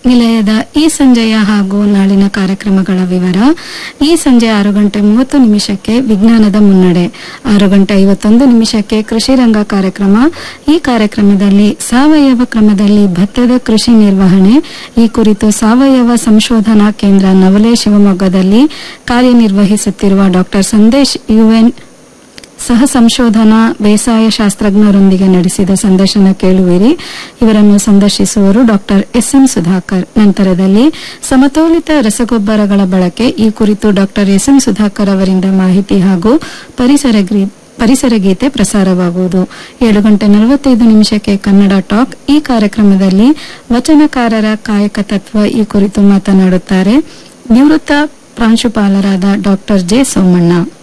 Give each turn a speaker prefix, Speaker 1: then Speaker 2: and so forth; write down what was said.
Speaker 1: ನಿಲಯದ ಈ ಸಂಜೆಯ ಹಾಗೂ ನಾಳಿನ ಕಾರ್ಯಕ್ರಮಗಳ ವಿವರ ಈ ಸಂಜೆ ಆರು ಗಂಟೆ ಮೂವತ್ತು ನಿಮಿಷಕ್ಕೆ ವಿಜ್ಞಾನದ ಮುನ್ನಡೆ ಆರು ಗಂಟೆ ಐವತ್ತೊಂದು ನಿಮಿಷಕ್ಕೆ ಕೃಷಿ ರಂಗ ಕಾರ್ಯಕ್ರಮ ಈ ಕಾರ್ಯಕ್ರಮದಲ್ಲಿ ಸಾವಯವ ಕ್ರಮದಲ್ಲಿ ಭತ್ತದ ಕೃಷಿ ನಿರ್ವಹಣೆ ಈ ಕುರಿತು ಸಾವಯವ ಸಂಶೋಧನಾ ಕೇಂದ್ರ ನವಲೆ ಶಿವಮೊಗ್ಗದಲ್ಲಿ ಕಾರ್ಯನಿರ್ವಹಿಸುತ್ತಿರುವ ಡಾಕ್ಟರ್ ಸಂದೇಶ್ ಯುಎನ್ ಸಹ ಸಂಶೋಧನಾ ಬೇಸಾಯ ಶಾಸ್ತ್ರಜ್ಞರೊಂದಿಗೆ ನಡೆಸಿದ ಸಂದರ್ಶನ ಕೇಳುವಿರಿ ಇವರನ್ನು ಸಂದರ್ಶಿಸುವರು ಡಾಕ್ಟರ್ ಎಸ್ ಎಂ ಸುಧಾಕರ್ ನಂತರದಲ್ಲಿ ಸಮತೋಲಿತ ರಸಗೊಬ್ಬರಗಳ ಬಳಕೆ ಈ ಕುರಿತು ಡಾಕ್ಟರ್ ಎಸ್ ಎಂ ಸುಧಾಕರ್ ಅವರಿಂದ ಮಾಹಿತಿ ಹಾಗೂ ಪರಿಸರ ಗ್ರಿ- ಪರಿಸರ ಗೀತೆ ಪ್ರಸಾರವಾಗುವುದು ಏಳು ಗಂಟೆ ನಲವತ್ತೈದು ನಿಮಿಷಕ್ಕೆ ಕನ್ನಡ ಟಾಕ್ ಈ ಕಾರ್ಯಕ್ರಮದಲ್ಲಿ ವಚನಕಾರರ ಕಾಯಕ ತತ್ವ ಈ ಕುರಿತು ಮಾತನಾಡುತ್ತಾರೆ ನಿವೃತ್ತ ಪ್ರಾಂಶುಪಾಲರಾದ ಡಾಕ್ಟರ್ ಜೆ ಸೋಮಣ್ಣ